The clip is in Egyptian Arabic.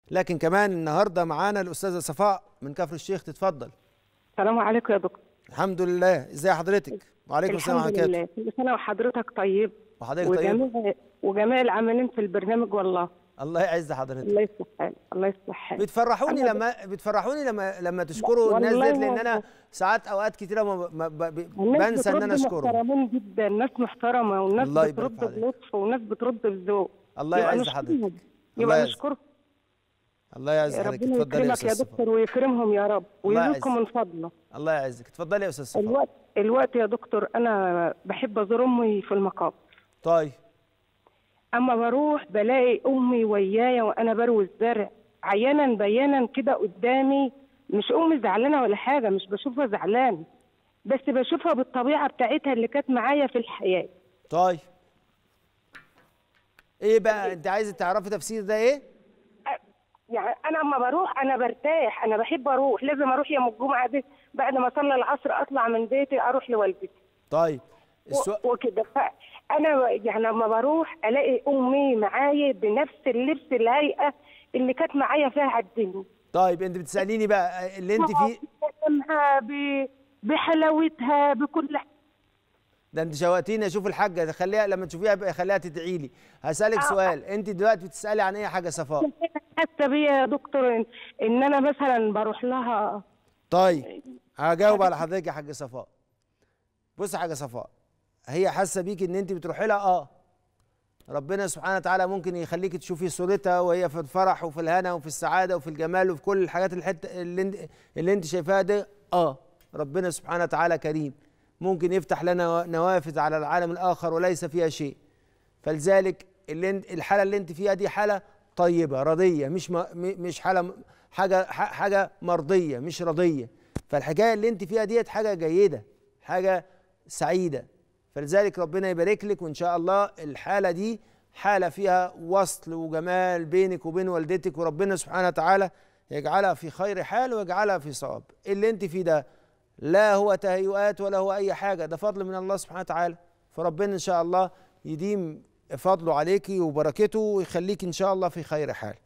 لكن كمان النهارده معانا الاستاذه صفاء من كفر الشيخ تتفضل السلام عليكم يا دكتور الحمد لله ازي حضرتك وعليكم السلام الحمد ورحمه الله لله كل سنه وحضرتك طيب وحضرتك طيب وجميع وجميع العاملين في البرنامج والله الله يعز حضرتك الله يصلح حالك الله يصلح حالك بتفرحوني أنا لما بتفرحوني لما لما تشكروا الناس والله ديت لان انا والله. ساعات اوقات كتيره ما ما ب- ب- الناس بنسى ان انا بترد اشكرهم محترمين جدا ناس محترمه والناس الله يبارك بترد في بلطف وناس بترد بذوق الله يبقى يعز نشكرهم. حضرتك الله يبقى يعز نشكرهم الله يعز حضرتك ربنا اتفضلي يا يكرمك استاذ يا صفاء دكتور ويكرمهم يا رب الله ويزيدكم يعز. من فضله الله يعزك اتفضلي يا استاذ صفاء الوقت الوقت يا دكتور انا بحب ازور امي في المقابر طيب اما بروح بلاقي امي ويايا وانا بروي الزرع عيانا بيانا كده قدامي مش امي زعلانه ولا حاجه مش بشوفها زعلانه بس بشوفها بالطبيعه بتاعتها اللي كانت معايا في الحياه طيب ايه بقى انت عايزه تعرفي تفسير ده ايه أ- يعني انا اما بروح انا برتاح انا بحب اروح لازم اروح يوم الجمعه دي بعد ما اصلي العصر اطلع من بيتي اروح لوالدتي طيب و- السؤال وكده فانا يعني لما بروح الاقي امي معايا بنفس اللبس الهيئه اللي كانت معايا فيها على الدنيا طيب انت بتساليني بقى اللي انت فيه بكلمها ب- بحلاوتها بكل ح- ده انت شوقتيني اشوف الحاجه خليها لما تشوفيها بقى خليها تدعي لي هسالك آه. سؤال انت دلوقتي بتسالي عن ايه حاجه صفاء حاسه بيا يا دكتور إن, ان انا مثلا بروح لها طيب هجاوب على حضرتك يا حاجه صفاء بص يا حاجه صفاء هي حاسه بيكي ان انت بتروحي لها اه ربنا سبحانه وتعالى ممكن يخليكي تشوفي صورتها وهي في الفرح وفي الهنا وفي السعاده وفي الجمال وفي كل الحاجات الحته اللي انت اللي انت شايفاها دي اه ربنا سبحانه وتعالى كريم ممكن يفتح لنا نوافذ على العالم الاخر وليس فيها شيء فلذلك اللي انت الحاله اللي انت فيها دي حاله طيبه رضيه مش م- م- مش حاله م- حاجه ح- حاجه مرضيه مش رضيه فالحكايه اللي انت فيها ديت حاجه جيده حاجه سعيده فلذلك ربنا يبارك لك وان شاء الله الحاله دي حاله فيها وصل وجمال بينك وبين والدتك وربنا سبحانه وتعالى يجعلها في خير حال ويجعلها في صواب اللي انت فيه ده لا هو تهيؤات ولا هو اي حاجه ده فضل من الله سبحانه وتعالى فربنا ان شاء الله يديم فضله عليكي وبركته ويخليك ان شاء الله في خير حال